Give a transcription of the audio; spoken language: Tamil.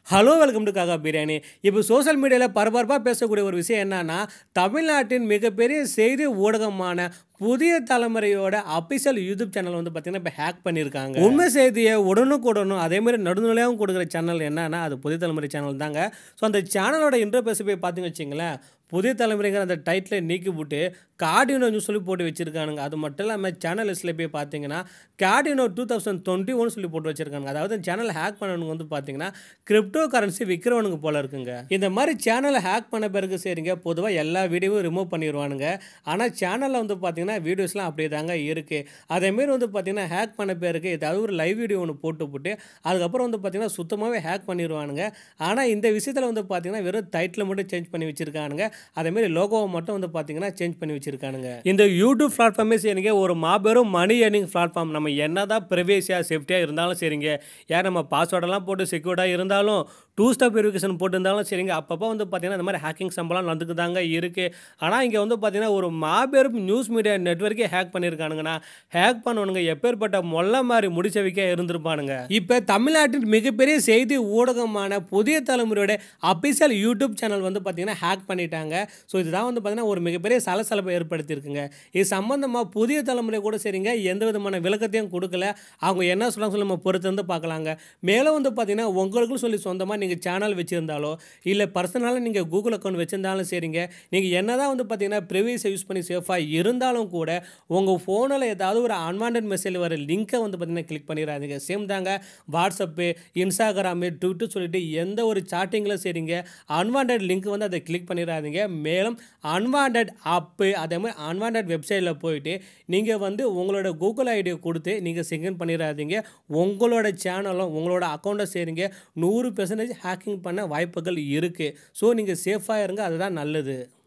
ஹலோ வெல்கம் டு காக்கா பிரியாணி இப்போ சோஷியல் மீடியாவில் பரபரப்பாக பேசக்கூடிய ஒரு விஷயம் என்னன்னா தமிழ்நாட்டின் மிகப்பெரிய செய்தி ஊடகமான புதிய தலைமுறையோட அபிஷியல் யூடியூப் சேனல் வந்து பார்த்தீங்கன்னா இப்போ ஹேக் பண்ணியிருக்காங்க உண்மை செய்தியை உடனுக்குடனும் அதே மாதிரி நடுநிலையாகவும் கொடுக்குற சேனல் என்னன்னா அது புதிய தலைமுறை சேனல் தாங்க ஸோ அந்த சேனலோட இன்டர்பேஸ் போய் பார்த்தீங்கன்னு வச்சிங்களேன் புதிய தலைமுறைங்கிற அந்த டைட்டிலை நீக்கி விட்டு கார்டினோ சொல்லி போட்டு வச்சிருக்கானுங்க அது மட்டும் இல்லாமல் சேனல் லிஸ்ட்டில் போய் பார்த்தீங்கன்னா கார்டினோ டூ தௌசண்ட் டுவெண்ட்டி ஒன் சொல்லி போட்டு வச்சிருக்காங்க அதாவது சேனல் ஹேக் பண்ணவனுங்க வந்து பார்த்தீங்கன்னா கிரிப்டோ கரன்சி விற்கிறவனுங்க போல இருக்குங்க இந்த மாதிரி சேனலை ஹேக் பண்ண பிறகு சரிங்க பொதுவாக எல்லா வீடியோவும் ரிமூவ் பண்ணிடுவானுங்க ஆனால் சேனலில் வந்து பார்த்தீங்கன்னா வீடியோஸ்லாம் அப்படியே தாங்க இருக்குது அதேமாரி வந்து பார்த்தீங்கன்னா ஹேக் பண்ண பிறகு ஏதாவது ஒரு லைவ் வீடியோ ஒன்று போட்டு போட்டு அதுக்கப்புறம் வந்து பார்த்தீங்கன்னா சுத்தமாகவே ஹேக் பண்ணிடுவானுங்க ஆனால் இந்த விஷயத்தில் வந்து பார்த்தீங்கன்னா வெறும் டைட்டில் மட்டும் சேஞ்ச் பண்ணி வச்சிருக்கானுங்க அதேமாரி லோகோவை மட்டும் வந்து பார்த்தீங்கன்னா சேஞ்ச் பண்ணி வச்சிருக்கானுங்க இந்த யூடியூப் பிளாட்ஃபார்மே சரிங்க ஒரு மாபெரும் மணி ஏர்னிங் பிளாட்ஃபார்ம் நம்ம என்னதான் ப்ரைவேசியாக சேஃப்டியாக இருந்தாலும் சரிங்க யார் நம்ம பாஸ்வேர்டெல்லாம் போட்டு செக்யூர்டாக இருந்தாலும் டூ ஸ்டெப் வெரிஃபிகேஷன் போட்டிருந்தாலும் சரிங்க அப்பப்போ வந்து பார்த்தீங்கன்னா இந்த மாதிரி ஹேக்கிங் சம்பளம் நடந்துக்கு தாங்க இருக்குது ஆனால் இங்கே வந்து பார்த்தீங்கன்னா ஒரு மாபெரும் நியூஸ் மீடியா நெட்ஒர்க்கே ஹேக் பண்ணியிருக்கானுங்கண்ணா ஹேக் பண்ணவனுங்க எப்பேற்பட்ட மொல்ல மாதிரி முடிச்சவிக்க இருந்திருப்பானுங்க இப்போ தமிழ்நாட்டின் மிகப்பெரிய செய்தி ஊடகமான புதிய தலைமுறையோட அபிஷியல் யூடியூப் சேனல் வந்து பார்த்தீங்கன்னா ஹேக் பண்ணிட்டாங்க ஸோ இதுதான் வந்து பார்த்தீங்கன்னா ஒரு மிகப்பெரிய சலசலப்பை ஏற்படுத்தியிருக்குங்க இது சம்மந்தமாக புதிய தலைமுறை கூட சரிங்க எந்த விதமான விளக்கத்தையும் கொடுக்கல அவங்க என்ன சொல்கிறாங்க சொல்லி நம்ம பொறுத்து வந்து பார்க்கலாங்க மேலும் வந்து பார்த்தீங்கன்னா உங்களுக்கும் சொல்லி சொந்தமாக நீங்கள் சேனல் வச்சுருந்தாலோ இல்லை பர்சனலாக நீங்கள் கூகுள் அக்கௌண்ட் வச்சுருந்தாலும் சரிங்க நீங்கள் என்ன தான் வந்து பார்த்தீங்கன்னா ப்ரிவியஸை யூஸ் பண்ணி சேஃபாக இருந்தாலும் கூட உங்கள் ஃபோனில் ஏதாவது ஒரு அன்வான்ட் மெசேஜ் வர லிங்க்கை வந்து பார்த்தீங்கன்னா கிளிக் பண்ணிடாதீங்க சேம் தாங்க வாட்ஸ்அப்பு இன்ஸ்டாகிராமு ட்விட்டர் சொல்லிட்டு எந்த ஒரு சாட்டிங்கில் சரிங்க அன்வான்ட் லிங்க் வந்து அதை கிளிக் பண்ணிடாதீங்க மேலும் அன்வான்ட் அப்பு அதே மாதிரி அன்வான்ட் வெப்சைட்டில் போயிட்டு நீங்கள் வந்து உங்களோட கூகுள் ஐடியை கொடுத்து நீங்கள் செகண்ட் பண்ணிடாதீங்க உங்களோட சேனலும் உங்களோட அக்கௌண்ட்டை சரிங்க நூறு பெர்சன்டேஜ் ஹேக்கிங் பண்ண வாய்ப்புகள் இருக்குது ஸோ நீங்கள் சேஃபாக இருங்க அதுதான் நல்லது